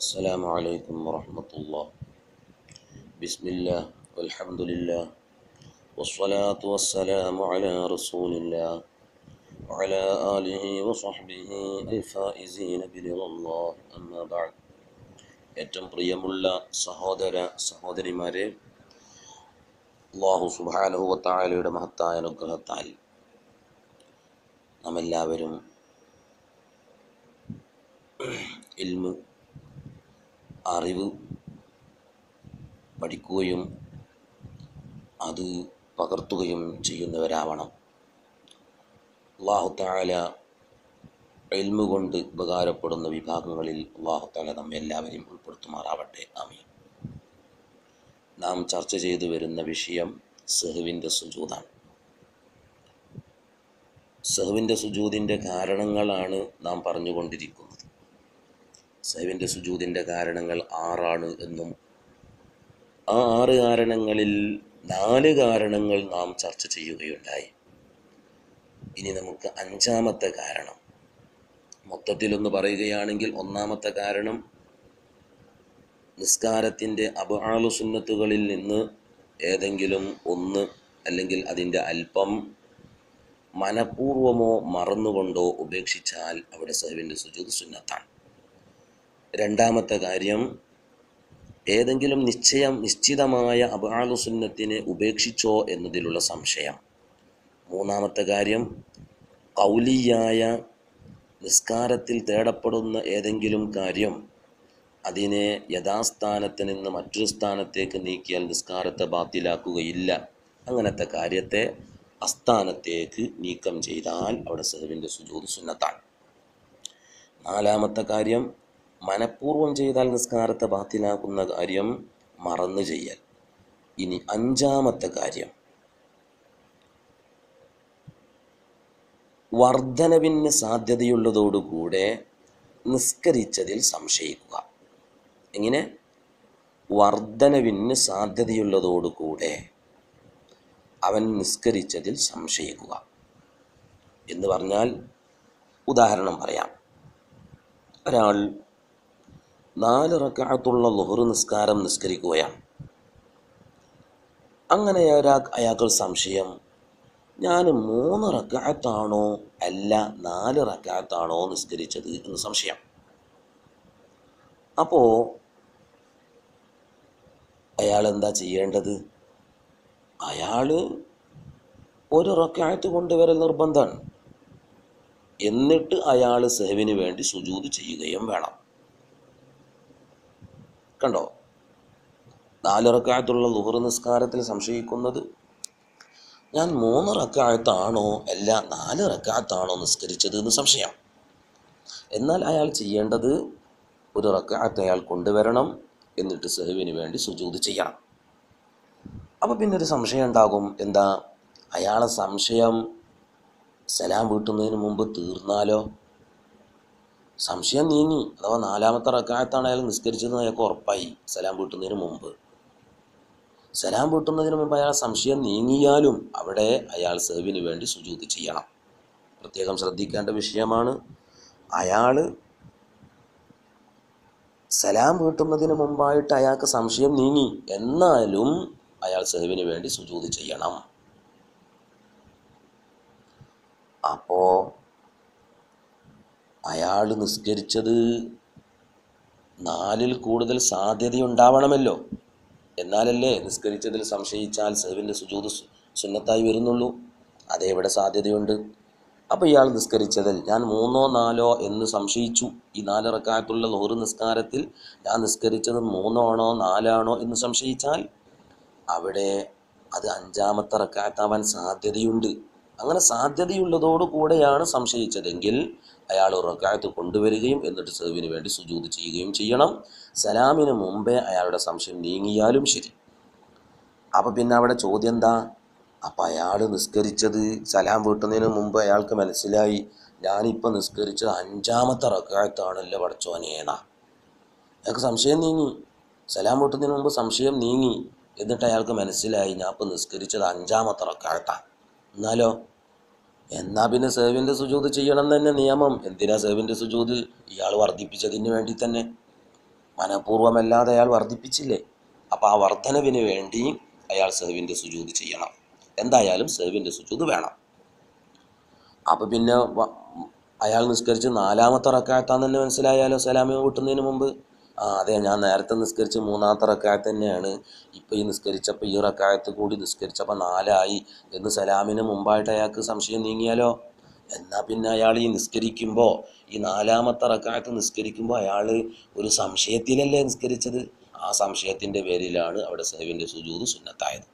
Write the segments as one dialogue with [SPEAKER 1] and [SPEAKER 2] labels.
[SPEAKER 1] السلام عليكم ورحمة الله بسم الله والحمد لله والصلاة والسلام على رسول الله وعلى آله وصحبه الفائزين برضا الله أما بعد ഏറ്റവും പ്രിയമുള്ള സഹോദര സഹോദരിമാരെ അള്ളാഹു സുബാനുഹു വത്തായാലയുടെ മഹത്തായ അനുഗ്രഹത്താൽ നാം എല്ലാവരും ഇൽമ് അറിവ് പഠിക്കുകയും അത് പകർത്തുകയും ചെയ്യുന്നവരാവണം അള്ളാഹു താല എൽമു കൊണ്ട് ഉപകാരപ്പെടുന്ന വിഭാഗങ്ങളിൽ അള്ളാഹു താല നമ്മെ എല്ലാവരെയും ഉൾപ്പെടുത്തുമാറാവട്ടെ ആമീൻ നാം ചർച്ച ചെയ്തു വരുന്ന വിഷയം സെഹുവിൻ്റെ സുജൂതാണ് സെഹുവിൻ്റെ സുജൂതിൻ്റെ കാരണങ്ങളാണ് നാം പറഞ്ഞുകൊണ്ടിരിക്കുന്നത് സെഹുവിൻ്റെ സുജൂതിൻ്റെ കാരണങ്ങൾ ആറാണ് എന്നും ആ ആറ് കാരണങ്ങളിൽ നാല് കാരണങ്ങൾ നാം ചർച്ച ചെയ്യുകയുണ്ടായി ഇനി നമുക്ക് അഞ്ചാമത്തെ കാരണം മൊത്തത്തിലൊന്ന് പറയുകയാണെങ്കിൽ ഒന്നാമത്തെ കാരണം നിസ്കാരത്തിൻ്റെ അബാലു സുന്നത്തുകളിൽ നിന്ന് ഏതെങ്കിലും ഒന്ന് അല്ലെങ്കിൽ അതിൻ്റെ അല്പം മനഃപൂർവമോ മറന്നുകൊണ്ടോ ഉപേക്ഷിച്ചാൽ അവിടെ സഹവിൻ്റെ സുജൂത് സുന്നത്താണ് രണ്ടാമത്തെ കാര്യം ഏതെങ്കിലും നിശ്ചയം നിശ്ചിതമായ അബാലു സുന്നത്തിനെ ഉപേക്ഷിച്ചോ എന്നതിലുള്ള സംശയം മൂന്നാമത്തെ കാര്യം കൗലിയായ നിസ്കാരത്തിൽ തേടപ്പെടുന്ന ഏതെങ്കിലും കാര്യം അതിനെ യഥാസ്ഥാനത്ത് നിന്ന് മറ്റൊരു സ്ഥാനത്തേക്ക് നീക്കിയാൽ നിസ്കാരത്തെ ബാത്തിലാക്കുകയില്ല അങ്ങനത്തെ കാര്യത്തെ അസ്ഥാനത്തേക്ക് നീക്കം ചെയ്താൽ അവിടെ സഹവിൻ്റെ സുജൂത് സുന്നത്താണ് നാലാമത്തെ കാര്യം മനഃപൂർവ്വം ചെയ്താൽ നിസ്കാരത്തെ ബാത്തിലാക്കുന്ന കാര്യം മറന്നു ചെയ്യൽ ഇനി അഞ്ചാമത്തെ കാര്യം വർധനവിന് സാധ്യതയുള്ളതോടുകൂടെ നിസ്കരിച്ചതിൽ സംശയിക്കുക എങ്ങനെ വർധനവിന് സാധ്യതയുള്ളതോടുകൂടെ അവൻ നിസ്കരിച്ചതിൽ സംശയിക്കുക എന്ന് പറഞ്ഞാൽ ഉദാഹരണം പറയാം ഒരാൾ നാല് റക്കാത്തുള്ള ലുഹറ് നിസ്കാരം നിസ്കരിക്കുകയാണ് അങ്ങനെ ഒരാ അയാൾക്ക് സംശയം ഞാൻ മൂന്ന് റക്കാത്താണോ അല്ല നാല് റക്കാത്താണോ നിസ്കരിച്ചത് എന്ന് സംശയം അപ്പോൾ അയാൾ എന്താ ചെയ്യേണ്ടത് അയാൾ ഒരു റക്കായത്ത് കൊണ്ടുവരൽ നിർബന്ധമാണ് എന്നിട്ട് അയാൾ സെഹവിന് വേണ്ടി സുജൂത് ചെയ്യുകയും വേണം കണ്ടോ നാല് റക്കായത്തുള്ള ലുഹർ നിസ്കാരത്തിൽ സംശയിക്കുന്നത് ഞാൻ മൂന്ന് റക്കായത്താണോ അല്ല നാല് റക്കായത്താണോ നിസ്കരിച്ചത് എന്ന് സംശയം എന്നാൽ അയാൾ ചെയ്യേണ്ടത് ഒരു റക്കായത്ത് അയാൾ കൊണ്ടുവരണം എന്നിട്ട് സെഹുവിന് വേണ്ടി സുജൂത് ചെയ്യണം അപ്പോൾ പിന്നെ ഒരു സംശയം ഉണ്ടാകും എന്താ അയാളെ സംശയം സലാം വീട്ടുന്നതിന് മുമ്പ് തീർന്നാലോ സംശയം നീങ്ങി അഥവാ നാലാമത്തെ റക്കായത്താണ് അയാൾ നിസ്കരിച്ചതെന്ന് അയാൾക്ക് ഉറപ്പായി സലാം വീട്ടുന്നതിന് മുമ്പ് സലാം വീട്ടുന്നതിന് മുമ്പ് അയാൾ സംശയം നീങ്ങിയാലും അവിടെ അയാൾ സെഹവിന് വേണ്ടി സുജൂത് ചെയ്യണം പ്രത്യേകം ശ്രദ്ധിക്കേണ്ട വിഷയമാണ് അയാൾ സലാം വീട്ടുന്നതിന് മുമ്പായിട്ട് അയാൾക്ക് സംശയം നീങ്ങി എന്നാലും അയാൾ സെഹവിന് വേണ്ടി സുജൂത് ചെയ്യണം അപ്പോൾ അയാൾ നിസ്കരിച്ചത് നാലിൽ കൂടുതൽ സാധ്യതയുണ്ടാവണമല്ലോ എന്നാലല്ലേ നിസ്കരിച്ചതിൽ സംശയിച്ചാൽ സെഹവിൻ്റെ സുജൂത് സുന്നത്തായി വരുന്നുള്ളൂ അതേവിടെ സാധ്യതയുണ്ട് അപ്പോൾ ഇയാൾ നിസ്കരിച്ചതിൽ ഞാൻ മൂന്നോ നാലോ എന്ന് സംശയിച്ചു ഈ നാല് റക്കായത്തുള്ള ലോറ് നിസ്കാരത്തിൽ ഞാൻ നിസ്കരിച്ചത് മൂന്നോ ആണോ നാലാണോ എന്ന് സംശയിച്ചാൽ അവിടെ അത് അഞ്ചാമത്തെ റക്കായത്താവാൻ സാധ്യതയുണ്ട് അങ്ങനെ സാധ്യതയുള്ളതോടു കൂടെയാണ് സംശയിച്ചതെങ്കിൽ അയാൾ ഒരു റക്കായത്ത് കൊണ്ടുവരികയും എന്നിട്ട് സെർവിന് വേണ്ടി സുജൂത് ചെയ്യുകയും ചെയ്യണം സലാമിന് മുമ്പേ അയാളുടെ സംശയം നീങ്ങിയാലും ശരി അപ്പോൾ പിന്നെ അവിടെ ചോദ്യം എന്താ അപ്പം അയാൾ നിസ്കരിച്ചത് സലാം വീട്ടുന്നതിന് മുമ്പ് അയാൾക്ക് മനസ്സിലായി ഞാനിപ്പോൾ നിസ്കരിച്ചത് അഞ്ചാമത്തെ റക്കായത്താണല്ലോ പടച്ചോനേന്നാ അയാൾക്ക് സംശയം നീങ്ങി സലാം വീട്ടുന്നതിന് മുമ്പ് സംശയം നീങ്ങി എന്നിട്ട് അയാൾക്ക് മനസ്സിലായി ഞാൻ ഇപ്പോൾ നിസ്കരിച്ചത് അഞ്ചാമത്തെ റക്കായത്താണ് എന്നാലോ എന്നാ പിന്നെ സേവിൻ്റെ സുജൂത് ചെയ്യണം തന്നെ നിയമം എന്തിനാ സേവിൻ്റെ സുജൂത് ഇയാൾ വർദ്ധിപ്പിച്ചതിന് വേണ്ടി തന്നെ മനഃപൂർവ്വമല്ലാതെ അയാൾ വർദ്ധിപ്പിച്ചില്ലേ അപ്പോൾ ആ വർധനവിന് വേണ്ടി അയാൾ സെഹവിൻ്റെ സുജൂത് ചെയ്യണം എന്തായാലും സെഹവിൻ്റെ സുജൂത് വേണം അപ്പോൾ പിന്നെ വ- അയാൾ നിസ്കരിച്ച് നാലാമത്തെ റക്കായത്താന്ന് തന്നെ മനസ്സിലായാലോ സലാമി കൂട്ടുന്നതിന് മുമ്പ് ആ അതെ ഞാൻ നേരത്തെ നിസ്കരിച്ച് മൂന്നാമത്തെ റക്കായത്ത് തന്നെയാണ് ഇപ്പോൾ ഈ നിസ്കരിച്ചപ്പോൾ ഈ റക്കായത്ത് കൂടി നിസ്കരിച്ചപ്പോൾ നാലായി എന്ന് സലാമിന് മുമ്പായിട്ട് അയാൾക്ക് സംശയം നീങ്ങിയാലോ എന്നാൽ പിന്നെ അയാൾ ഈ നിസ്കരിക്കുമ്പോൾ ഈ നാലാമത്തെ റക്കായത്ത് നിസ്കരിക്കുമ്പോൾ അയാൾ ഒരു സംശയത്തിലല്ലേ നിസ്കരിച്ചത് ആ സംശയത്തിൻ്റെ പേരിലാണ് അവിടെ സേവിൻ്റെ സുജൂത് സുന്നത്തായത്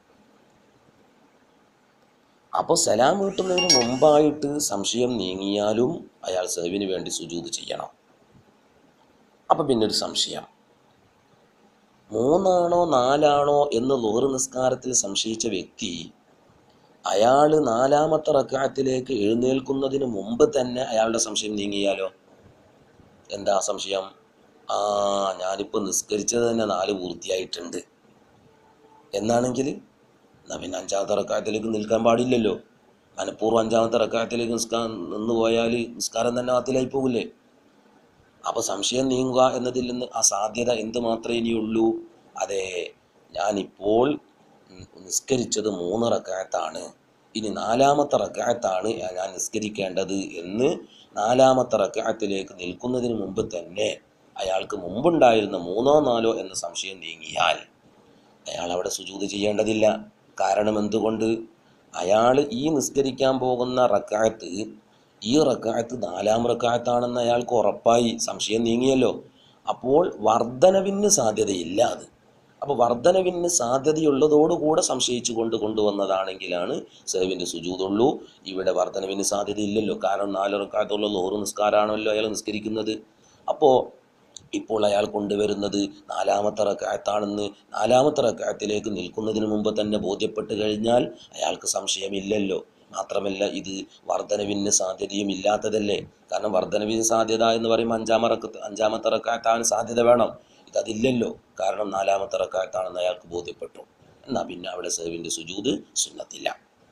[SPEAKER 1] അപ്പോൾ സലാം വീട്ടുന്നതിന് മുമ്പായിട്ട് സംശയം നീങ്ങിയാലും അയാൾ സേവിന് വേണ്ടി സുജൂത് ചെയ്യണം അപ്പം പിന്നെ ഒരു സംശയം മൂന്നാണോ നാലാണോ എന്ന് ലോറ് നിസ്കാരത്തിൽ സംശയിച്ച വ്യക്തി അയാൾ നാലാമത്തെ റക്കായത്തിലേക്ക് എഴുന്നേൽക്കുന്നതിന് മുമ്പ് തന്നെ അയാളുടെ സംശയം നീങ്ങിയാലോ എന്താ സംശയം ആ ഞാനിപ്പോൾ നിസ്കരിച്ചത് തന്നെ നാല് പൂർത്തിയായിട്ടുണ്ട് എന്നാണെങ്കിൽ എന്നാ പിന്നെ അഞ്ചാമത്തെ റക്കായത്തിലേക്ക് നിൽക്കാൻ പാടില്ലല്ലോ മനഃപൂർവ്വം അഞ്ചാമത്തെ റക്കായത്തിലേക്ക് നിസ്കാ നിന്ന് പോയാൽ നിസ്കാരം തന്നെ വാത്തിലായി പോകില്ലേ അപ്പോൾ സംശയം നീങ്ങുക എന്നതിൽ നിന്ന് ആ സാധ്യത എന്ത് മാത്രമേ ഇനിയുള്ളൂ അതെ ഞാനിപ്പോൾ ഉം നിസ്കരിച്ചത് മൂന്ന് റക്കായത്താണ് ഇനി നാലാമത്തെ റക്കായത്താണ് ഞാൻ നിസ്കരിക്കേണ്ടത് എന്ന് നാലാമത്തെ റക്കായത്തിലേക്ക് നിൽക്കുന്നതിന് മുമ്പ് തന്നെ അയാൾക്ക് മുമ്പുണ്ടായിരുന്ന മൂന്നോ നാലോ എന്ന സംശയം നീങ്ങിയാൽ അയാൾ അവിടെ സുജൂത് ചെയ്യേണ്ടതില്ല കാരണം എന്തുകൊണ്ട് അയാൾ ഈ നിസ്കരിക്കാൻ പോകുന്ന റക്കായത്ത് ഈ റക്കായത്ത് നാലാം റക്കായത്താണെന്ന് അയാൾക്ക് ഉറപ്പായി സംശയം നീങ്ങിയല്ലോ അപ്പോൾ വർധനവിന് സാധ്യതയില്ല അത് അപ്പോൾ വർധനവിന് സാധ്യതയുള്ളതോടുകൂടെ സംശയിച്ചു കൊണ്ട് കൊണ്ടുവന്നതാണെങ്കിലാണ് സേവിൻ്റെ സുജൂതുള്ളൂ ഇവിടെ വർധനവിന് സാധ്യതയില്ലല്ലോ കാരണം നാല് റക്കായത്തുള്ള ലോറ് നിസ്കാരമാണല്ലോ അയാൾ നിസ്കരിക്കുന്നത് അപ്പോൾ ഇപ്പോൾ അയാൾ കൊണ്ടുവരുന്നത് നാലാമത്തെ റക്കായത്താണെന്ന് നാലാമത്തെ റക്കായത്തിലേക്ക് നിൽക്കുന്നതിന് മുമ്പ് തന്നെ ബോധ്യപ്പെട്ട് കഴിഞ്ഞാൽ അയാൾക്ക് സംശയമില്ലല്ലോ മാത്രമല്ല ഇത് വർധനവിന് സാധ്യതയും ഇല്ലാത്തതല്ലേ കാരണം വർധനവിന് സാധ്യത എന്ന് പറയുമ്പോൾ അഞ്ചാമറക്ക് അഞ്ചാമത്തെ റക്കായത്താൻ സാധ്യത വേണം ഇതതില്ലല്ലോ കാരണം നാലാമത്തെ റക്കായത്താണെന്ന് അയാൾക്ക് ബോധ്യപ്പെട്ടു എന്നാൽ പിന്നെ അവിടെ സേവിൻ്റെ സുജൂത് സുന്നത്തില്ല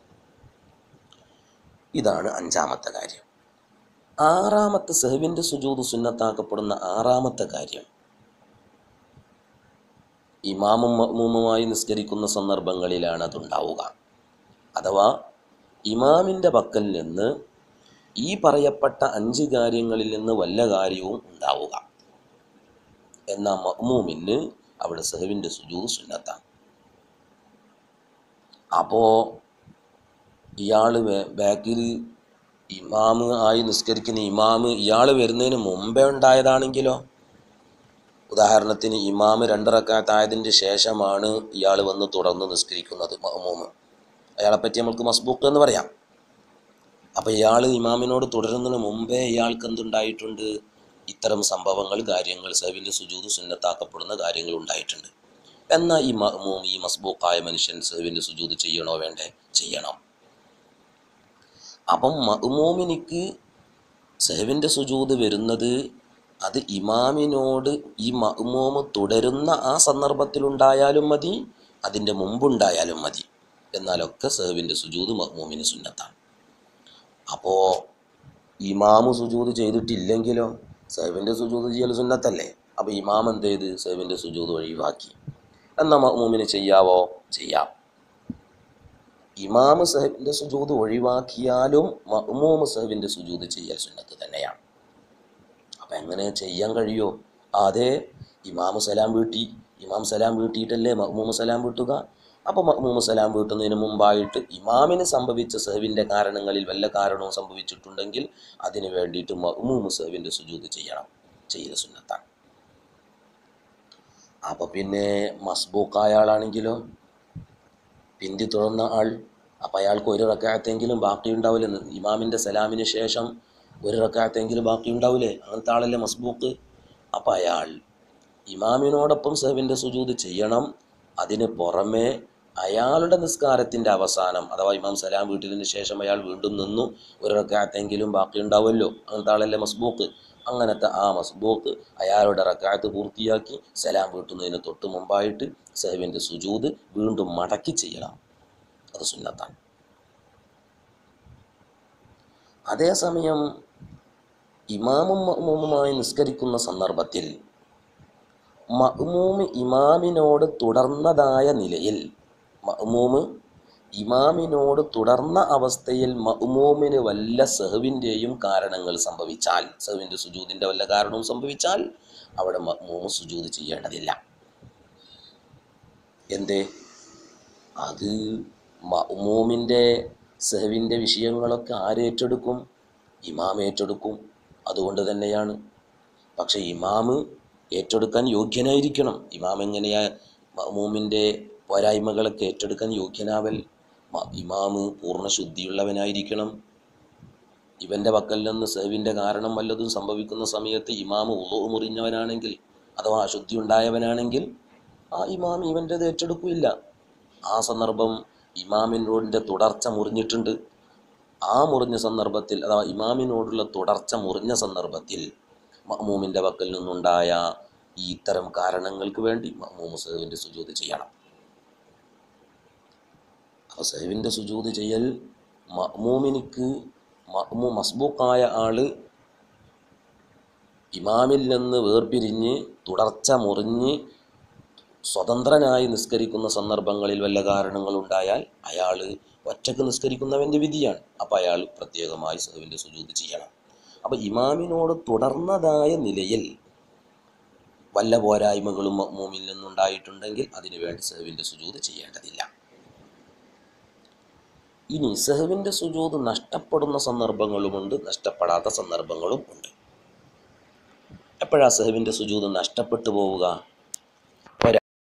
[SPEAKER 1] ഇതാണ് അഞ്ചാമത്തെ കാര്യം ആറാമത്തെ സെഹവിൻ്റെ സുജൂത് സുന്നത്താക്കപ്പെടുന്ന ആറാമത്തെ കാര്യം ഇമാമും മഅ്മൂമുമായി നിസ്കരിക്കുന്ന സന്ദർഭങ്ങളിലാണ് അതുണ്ടാവുക അഥവാ ഇമാമിൻ്റെ പക്കൽ നിന്ന് ഈ പറയപ്പെട്ട അഞ്ച് കാര്യങ്ങളിൽ നിന്ന് വല്ല കാര്യവും ഉണ്ടാവുക എന്നാൽ മഅ്മൂമിന് അവിടെ സെഹവിൻ്റെ സുജൂത് സുന്നത്താണ് അപ്പോൾ ഇയാൾ ബാക്കിൽ ഇമാമ് ആയി നിസ്കരിക്കുന്ന ഇമാമ് ഇയാൾ വരുന്നതിന് മുമ്പേ ഉണ്ടായതാണെങ്കിലോ ഉദാഹരണത്തിന് ഇമാമ് രണ്ടിറക്കാത്തായതിൻ്റെ ശേഷമാണ് ഇയാൾ വന്ന് തുടർന്ന് നിസ്കരിക്കുന്നത് മഹമൂമ് അയാളെപ്പറ്റി നമുക്ക് മസ്ബൂക്ക് എന്ന് പറയാം അപ്പോൾ ഇയാൾ ഇമാമിനോട് തുടരുന്നതിന് മുമ്പേ ഇയാൾക്ക് എന്തുണ്ടായിട്ടുണ്ട് ഇത്തരം സംഭവങ്ങൾ കാര്യങ്ങൾ സേവിൻ്റെ സുജൂത് സുന്നത്താക്കപ്പെടുന്ന കാര്യങ്ങൾ ഉണ്ടായിട്ടുണ്ട് എന്നാൽ ഈ മഹ്മൂം ഈ മസ്ബൂക്കായ മനുഷ്യൻ സേവിൻ്റെ സുജൂത് ചെയ്യണോ വേണ്ടേ ചെയ്യണം അപ്പം മഹ്മൂമിനിക്ക് സെഹവിൻ്റെ സുജൂത് വരുന്നത് അത് ഇമാമിനോട് ഈ മഹ്മൂമ് തുടരുന്ന ആ സന്ദർഭത്തിലുണ്ടായാലും മതി അതിൻ്റെ മുമ്പുണ്ടായാലും മതി എന്നാലൊക്കെ സെഹവിൻ്റെ സുജൂത് മഹ്മൂമിന് സുന്നത്താണ് അപ്പോൾ ഇമാമ് സുജൂത് ചെയ്തിട്ടില്ലെങ്കിലോ സെഹവിൻ്റെ സുജൂത് ചെയ്യൽ സുന്നത്തല്ലേ അപ്പോൾ ഇമാം എന്ത് ചെയ്ത് സെഹവിൻ്റെ സുജൂത് ഒഴിവാക്കി എന്നാൽ മഹ്മൂമിന് ചെയ്യാവോ ചെയ്യാം ഇമാമ് സഹബിൻ്റെ സുജൂത് ഒഴിവാക്കിയാലും മഹ്മൂമ് സഹബിൻ്റെ സുജൂത് ചെയ്യൽ സുന്നത്ത് തന്നെയാണ് അപ്പം എങ്ങനെ ചെയ്യാൻ കഴിയോ അതെ ഇമാമ് സലാം വീട്ടി ഇമാം സലാം വീട്ടിയിട്ടല്ലേ മഹ്മൂമ് സലാം വീട്ടുക അപ്പോൾ മഹ്മൂമ് സലാം വീട്ടുന്നതിന് മുമ്പായിട്ട് ഇമാമിന് സംഭവിച്ച സഹവിൻ്റെ കാരണങ്ങളിൽ വല്ല കാരണവും സംഭവിച്ചിട്ടുണ്ടെങ്കിൽ അതിന് വേണ്ടിയിട്ട് മഹ്മൂമ് സഹവിൻ്റെ സുജൂത് ചെയ്യണം ചെയ്യൽ സുന്നത്താണ് അപ്പോൾ പിന്നെ മസ്ബൂക്കായ ആളാണെങ്കിലോ പിന്തി തുറന്ന ആൾ അപ്പം അയാൾക്ക് ഒരു റക്കായത്തെങ്കിലും ബാക്കി ഉണ്ടാവില്ലേ ഇമാമിൻ്റെ സലാമിന് ശേഷം ഒരു റക്കായത്തെങ്കിലും ബാക്കി ഉണ്ടാവില്ലേ അങ്ങനത്തെ ആളല്ലേ മസ്ബൂക്ക് അപ്പം അയാൾ ഇമാമിനോടൊപ്പം സഹവിൻ്റെ സുജൂത് ചെയ്യണം അതിന് പുറമെ അയാളുടെ നിസ്കാരത്തിൻ്റെ അവസാനം അഥവാ ഇമാം സലാം വീട്ടിലിന് ശേഷം അയാൾ വീണ്ടും നിന്നു ഒരു റക്കായത്തെങ്കിലും ബാക്കി ഉണ്ടാവുമല്ലോ അങ്ങനത്തെ ആളല്ലേ മസ്ബൂക്ക് അങ്ങനത്തെ ആ മസ്ബൂക്ക് അയാളുടെ റക്കായത്ത് പൂർത്തിയാക്കി സലാം വീട്ടുന്നതിന് തൊട്ട് മുമ്പായിട്ട് സഹവിൻ്റെ സുജൂത് വീണ്ടും മടക്കി ചെയ്യണം അത് സുന്നത്താണ് അതേസമയം ഇമാമും മഅ്മൂമുമായി നിസ്കരിക്കുന്ന സന്ദർഭത്തിൽ മഅ്മൂമ് ഇമാമിനോട് തുടർന്നതായ നിലയിൽ മഅ്മൂമ് ഇമാമിനോട് തുടർന്ന അവസ്ഥയിൽ മഅ്മൂമിന് വല്ല സഹവിൻ്റെയും കാരണങ്ങൾ സംഭവിച്ചാൽ സഹവിൻ്റെ സുജൂദിൻ്റെ വല്ല കാരണവും സംഭവിച്ചാൽ അവിടെ മഅ്മൂമ് സുജൂദ് ചെയ്യേണ്ടതില്ല എന്തേ അത് മഅ്മൂമിൻ്റെ സഹവിൻ്റെ വിഷയങ്ങളൊക്കെ ആരേറ്റെടുക്കും ഇമാം ഏറ്റെടുക്കും അതുകൊണ്ട് തന്നെയാണ് പക്ഷേ ഇമാമ് ഏറ്റെടുക്കാൻ യോഗ്യനായിരിക്കണം ഇമാം എങ്ങനെയാ മഅ്മൂമിൻ്റെ പോരായ്മകളൊക്കെ ഏറ്റെടുക്കാൻ യോഗ്യനാവൽ മ- ഇമാമ് പൂർണ്ണ ശുദ്ധിയുള്ളവനായിരിക്കണം ഇവൻ്റെ പക്കൽ നിന്ന് സേവിൻ്റെ കാരണം വല്ലതും സംഭവിക്കുന്ന സമയത്ത് ഇമാമ് ഉളു മുറിഞ്ഞവനാണെങ്കിൽ അഥവാ അശുദ്ധി ഉണ്ടായവനാണെങ്കിൽ ആ ഇമാം ഇവൻ്റെത് ഏറ്റെടുക്കില്ല ആ സന്ദർഭം ഇമാമിനോടിൻ്റെ തുടർച്ച മുറിഞ്ഞിട്ടുണ്ട് ആ മുറിഞ്ഞ സന്ദർഭത്തിൽ അഥവാ ഇമാമിനോടുള്ള തുടർച്ച മുറിഞ്ഞ സന്ദർഭത്തിൽ മഹ്മൂമിൻ്റെ പക്കൽ നിന്നുണ്ടായ ഈ ഇത്തരം കാരണങ്ങൾക്ക് വേണ്ടി മഹ്മൂമ് സേവിൻ്റെ സുജൂത് ചെയ്യണം അപ്പോൾ സേവിൻ്റെ സുജൂത് ചെയ്യൽ മഹ്മൂമിനിക്ക് മഹ്മൂ മസ്ബൂക്കായ ആള് ഇമാമിൽ നിന്ന് വേർപിരിഞ്ഞ് തുടർച്ച മുറിഞ്ഞ് സ്വതന്ത്രനായി നിസ്കരിക്കുന്ന സന്ദർഭങ്ങളിൽ വല്ല കാരണങ്ങളുണ്ടായാൽ അയാൾ ഒറ്റക്ക് നിസ്കരിക്കുന്നവൻ്റെ വിധിയാണ് അപ്പോൾ അയാൾ പ്രത്യേകമായി സഹവിൻ്റെ സുജൂത് ചെയ്യണം അപ്പോൾ ഇമാമിനോട് തുടർന്നതായ നിലയിൽ വല്ല പോരായ്മകളും മഅ്മൂമിൽ നിന്നുണ്ടായിട്ടുണ്ടെങ്കിൽ അതിനു വേണ്ടി സഹവിൻ്റെ സുജൂത് ചെയ്യേണ്ടതില്ല ഇനി സഹവിൻ്റെ സുജൂത് നഷ്ടപ്പെടുന്ന സന്ദർഭങ്ങളുമുണ്ട് നഷ്ടപ്പെടാത്ത സന്ദർഭങ്ങളും ഉണ്ട് എപ്പോഴാണ് സഹവിൻ്റെ സുജൂത് നഷ്ടപ്പെട്ടു പോവുക